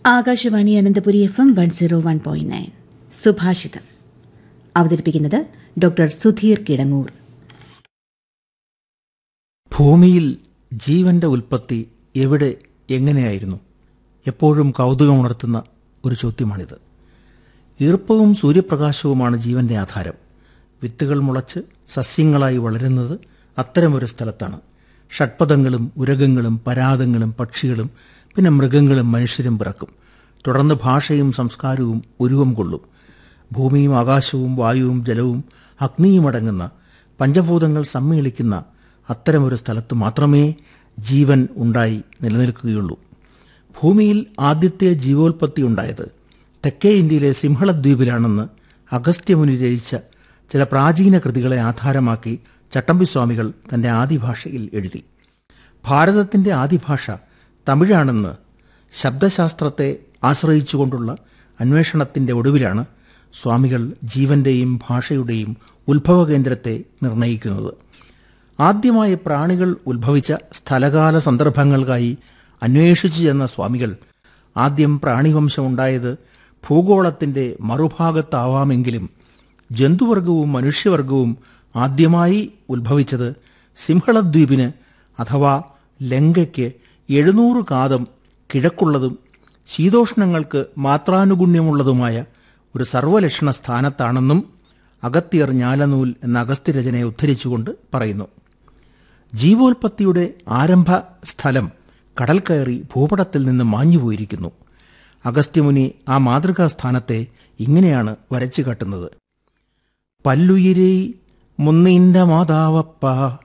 Akashvani Ananthapuri F M one zero one point nine സുഭാഷിതം അവതരിപ്പിക്കുന്നത് doctor Sudheer Kidangoor ഭൂമിയിൽ ജീവന്റെ ഉൽപ്പത്തി എവിടെ എങ്ങനെയായിരുന്നു എപ്പോഴും കൗതുകമുണർത്തുന്ന ഒരു ചോദ്യമാണിത് ഈർപ്പവും സൂര്യപ്രകാശവുമാണ് ജീവന്റെ ആധാരം വിത്തുകൾ മുളച്ച് സസ്യങ്ങളായി വളരുന്നത് അത്തരമൊരു സ്ഥലത്താണ് ഷഡ്പദങ്ങളും ഉരകങ്ങളും പരാതങ്ങളും പക്ഷികളും പിന്നെ മൃഗങ്ങളും മനുഷ്യരും പിറക്കും തുടർന്ന് ഭാഷയും സംസ്കാരവും ഉരുവം കൊള്ളും ഭൂമിയും ആകാശവും വായുവും ജലവും അഗ്നിയും അടങ്ങുന്ന പഞ്ചഭൂതങ്ങൾ സമ്മേളിക്കുന്ന അത്തരമൊരു സ്ഥലത്ത് മാത്രമേ ജീവൻ ഉണ്ടായി നിലനിൽക്കുകയുള്ളൂ ഭൂമിയിൽ ആദ്യത്തെ ജീവോൽപത്തി ഉണ്ടായത് തെക്കേ ഇന്ത്യയിലെ സിംഹളദ്വീപിലാണെന്ന് അഗസ്ത്യമുനി രചിച്ച ചില പ്രാചീന കൃതികളെ ആധാരമാക്കി ചട്ടമ്പിസ്വാമികൾ തന്റെ ആദിഭാഷയിൽ എഴുതി ഭാരതത്തിന്റെ ആദിഭാഷ തമിഴാണെന്ന് ശബ്ദശാസ്ത്രത്തെ ആശ്രയിച്ചുകൊണ്ടുള്ള അന്വേഷണത്തിന്റെ ഒടുവിലാണ് സ്വാമികൾ ജീവന്റെയും ഭാഷയുടെയും ഉത്ഭവകേന്ദ്രത്തെ നിർണയിക്കുന്നത് ആദ്യമായി പ്രാണികൾ ഉത്ഭവിച്ച സ്ഥലകാല സന്ദർഭങ്ങൾക്കായി അന്വേഷിച്ചു ചെന്ന സ്വാമികൾ ആദ്യം പ്രാണിവംശമുണ്ടായത് ഭൂഗോളത്തിന്റെ മറുഭാഗത്താവാമെങ്കിലും ജന്തുവർഗവും മനുഷ്യവർഗവും ആദ്യമായി ഉത്ഭവിച്ചത് സിംഹളദ്വീപിന് അഥവാ ലങ്കയ്ക്ക് എഴുന്നൂറ് കാതം കിഴക്കുള്ളതും ശീതോഷ്ണങ്ങൾക്ക് മാത്രാനുഗുണ്യമുള്ളതുമായ ഒരു സർവലക്ഷണ സ്ഥാനത്താണെന്നും അഗത്യർ ഞാലനൂൽ എന്ന അഗസ്ത്യരചനയെ ഉദ്ധരിച്ചുകൊണ്ട് പറയുന്നു ജീവോൽപത്തിയുടെ ആരംഭ സ്ഥലം കടൽ കയറി ഭൂപടത്തിൽ നിന്ന് മാഞ്ഞുപോയിരിക്കുന്നു അഗസ്ത്യമുനി ആ മാതൃകാ സ്ഥാനത്തെ ഇങ്ങനെയാണ് വരച്ചു കാട്ടുന്നത് പല്ലുയിരേ മുന്നിന്റെ മാതാവപ്പ